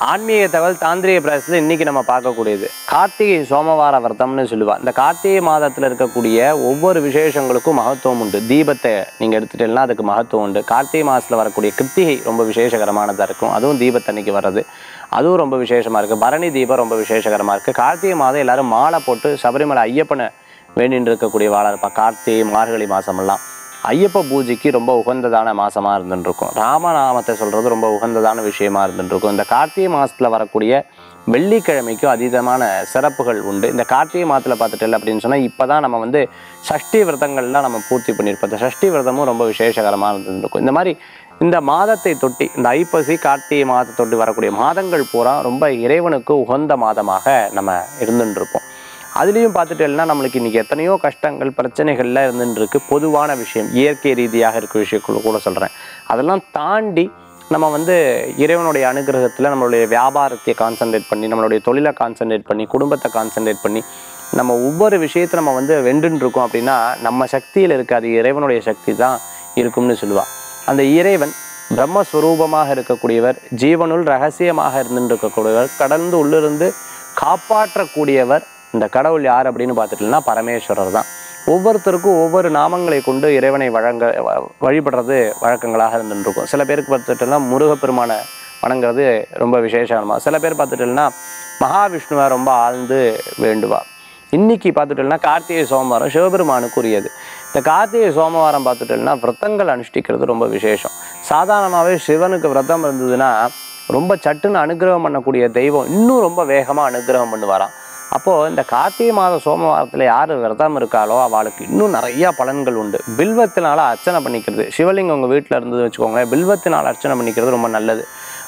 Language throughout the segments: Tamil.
ஆன்மீக தகவல் தாந்திரிக பிரதேசத்தில் இன்னைக்கு நம்ம பார்க்கக்கூடியது கார்த்திகை சோமவார விரதம்னு சொல்லுவா இந்த கார்த்திகை மாதத்தில் இருக்கக்கூடிய ஒவ்வொரு விசேஷங்களுக்கும் மகத்துவம் உண்டு தீபத்தை நீங்கள் எடுத்துட்டீங்கன்னா அதுக்கு மகத்துவம் உண்டு கார்த்திகை மாதத்தில் வரக்கூடிய கிருத்திகை ரொம்ப விசேஷகரமானதாக இருக்கும் அதுவும் தீபத்தன்னைக்கு வர்றது அதுவும் ரொம்ப விசேஷமாக இருக்குது பரணி தீபம் ரொம்ப விசேஷகரமாக இருக்குது கார்த்திகை மாதம் எல்லாரும் மாலை போட்டு சபரிமலை ஐயப்பனை வேண்டின்னு இருக்கக்கூடிய வாழை இருப்பா கார்த்திகை மார்கழி மாதமெல்லாம் ஐயப்ப பூஜைக்கு ரொம்ப உகந்ததான மாசமா இருந்துட்டு இருக்கும் ராமநாமத்தை சொல்றது ரொம்ப உகந்ததான விஷயமா இருந்துட்டு இருக்கும் இந்த கார்த்திகை மாசத்துல வரக்கூடிய வெள்ளிக்கிழமைக்கும் அதீதமான சிறப்புகள் உண்டு இந்த கார்த்திகை மாதத்துல பார்த்துட்டு அப்படின்னு சொன்னா இப்பதான் நம்ம வந்து சஷ்டி விரதங்கள்லாம் நம்ம பூர்த்தி பண்ணியிருப்போம் இந்த சஷ்டி விரதமும் ரொம்ப விசேஷகரமா இருந்துட்டு இருக்கும் இந்த மாதிரி இந்த மாதத்தை தொட்டி இந்த ஐப்பசி கார்த்திகை மாதத்தை தொட்டி வரக்கூடிய மாதங்கள் பூரா ரொம்ப இறைவனுக்கு உகந்த மாதமாக நம்ம இருந்துட்டு இருப்போம் அதுலேயும் பார்த்துட்டேன்னா நம்மளுக்கு இன்றைக்கி எத்தனையோ கஷ்டங்கள் பிரச்சனைகள்லாம் இருந்துட்டு இருக்கு பொதுவான விஷயம் இயற்கை ரீதியாக இருக்க விஷயங்கள் கூட சொல்கிறேன் அதெல்லாம் தாண்டி நம்ம வந்து இறைவனுடைய அனுகிரகத்தில் நம்மளுடைய வியாபாரத்தை கான்சென்ட்ரேட் பண்ணி நம்மளுடைய தொழிலை கான்சென்ட்ரேட் பண்ணி குடும்பத்தை கான்சென்ட்ரேட் பண்ணி நம்ம ஒவ்வொரு விஷயத்தை நம்ம வந்து வென்றுன்னு இருக்கோம் அப்படின்னா நம்ம சக்தியில் இருக்காது இறைவனுடைய சக்தி தான் இருக்கும்னு சொல்லுவாள் அந்த இறைவன் பிரம்மஸ்வரூபமாக இருக்கக்கூடியவர் ஜீவனுள் ரகசியமாக இருந்துட்டு இருக்கக்கூடியவர் கடந்து உள்ளிருந்து காப்பாற்றக்கூடியவர் இந்த கடவுள் யார் அப்படின்னு பார்த்துட்டோம்னா பரமேஸ்வரர் தான் ஒவ்வொருத்தருக்கும் ஒவ்வொரு நாமங்களை கொண்டு இறைவனை வழங்க வ- வழிபடுறது வழக்கங்களாக இருந்துட்டு இருக்கும் சில பேருக்கு பார்த்துட்டோம்னா முருகப்பெருமானை வணங்குறது ரொம்ப விசேஷமாக சில பேர் பார்த்துட்டோம்னா மகாவிஷ்ணுவை ரொம்ப ஆழ்ந்து வேண்டுவா இன்னைக்கு பார்த்துட்டோம்னா கார்த்திகை சோமவாரம் சிவபெருமானுக்குரியது இந்த கார்த்திகை சோமவாரம் பார்த்துட்டோம்னா விரதங்கள் அனுஷ்டிக்கிறது ரொம்ப விசேஷம் சாதாரணமாகவே சிவனுக்கு விரதம் இருந்ததுன்னா ரொம்ப சட்டுன்னு அனுகிரகம் பண்ணக்கூடிய தெய்வம் இன்னும் ரொம்ப வேகமாக அனுகிரகம் பண்ணுவாராம் அப்போது இந்த கார்த்திகை மாத சோமவாரத்தில் யார் விரதம் இருக்காளோ அவளுக்கு இன்னும் நிறையா பலன்கள் உண்டு பில்வத்தினால அர்ச்சனை பண்ணிக்கிறது சிவலிங்கம் உங்கள் வீட்டில் இருந்தது வச்சுக்கோங்களேன் பில்வத்தினால் அர்ச்சனை பண்ணிக்கிறது ரொம்ப நல்லது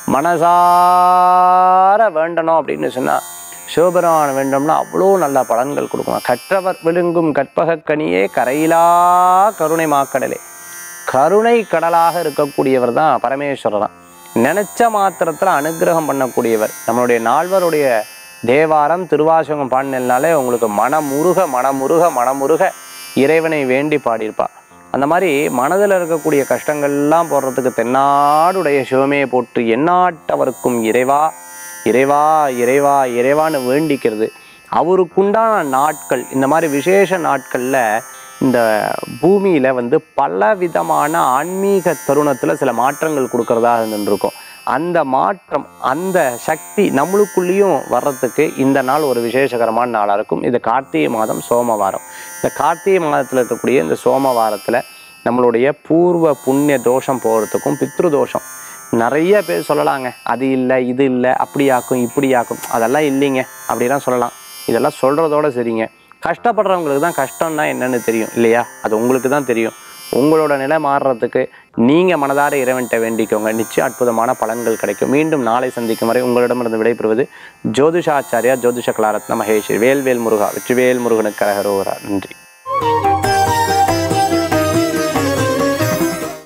மனசார வேண்டணும் அப்படின்னு சொன்னால் சிவபெருமான் வேண்டோம்னா அவ்வளோ நல்ல பலன்கள் கொடுக்கும் கற்றவர் விழுங்கும் கற்பகக் கனியே கரையிலா கருணை மாக்கடலே கருணை கடலாக இருக்கக்கூடியவர் தான் பரமேஸ்வரர் தான் நினைச்ச மாத்திரத்தில் அனுக்கிரகம் பண்ணக்கூடியவர் நம்மளுடைய நால்வருடைய தேவாரம் திருவாசகம் பாடினாலே உங்களுக்கு மனமுருக மனமுருக மனமுருக இறைவனை வேண்டி பாடியிருப்பா அந்த மாதிரி மனதில் இருக்கக்கூடிய கஷ்டங்கள்லாம் போடுறதுக்கு தென்னாடுடைய சிவமே போட்டு எந்நாட்டவருக்கும் இறைவா இறைவா இறைவா இறைவான்னு வேண்டிக்கிறது அவருக்குண்டான நாட்கள் இந்த மாதிரி விசேஷ நாட்களில் இந்த பூமியில் வந்து பல விதமான ஆன்மீக தருணத்தில் சில மாற்றங்கள் கொடுக்கறதா இருந்துருக்கும் அந்த மாற்றம் அந்த சக்தி நம்மளுக்குள்ளேயும் வர்றதுக்கு இந்த நாள் ஒரு விசேஷகரமான நாளாக இருக்கும் இது கார்த்திகை மாதம் சோமவாரம் இந்த கார்த்திகை மாதத்தில் இருக்கக்கூடிய இந்த சோமவாரத்தில் நம்மளுடைய பூர்வ புண்ணிய தோஷம் போகிறதுக்கும் பித்ரு தோஷம் நிறைய பேர் சொல்லலாங்க அது இல்லை இது இல்லை அப்படியாக்கும் இப்படியாக்கும் அதெல்லாம் இல்லைங்க அப்படிலாம் சொல்லலாம் இதெல்லாம் சொல்கிறதோட சரிங்க கஷ்டப்படுறவங்களுக்கு தான் கஷ்டம்னா என்னன்னு தெரியும் இல்லையா அது உங்களுக்கு தான் தெரியும் உங்களோட நிலை மாறுறதுக்கு நீங்கள் மனதார இறைவன்கிட்ட வேண்டிக்கோங்க நிச்சயம் அற்புதமான பலன்கள் கிடைக்கும் மீண்டும் நாளை சந்திக்கும் வரை உங்களிடமிருந்து விடைபெறுவது ஜோதிஷாச்சாரியா ஜோதிஷ கலாரத்ன மகேஷ் வேல்வேல் முருகா வெற்றிவேல் முருகனுக்கு கரகரோரா நன்றி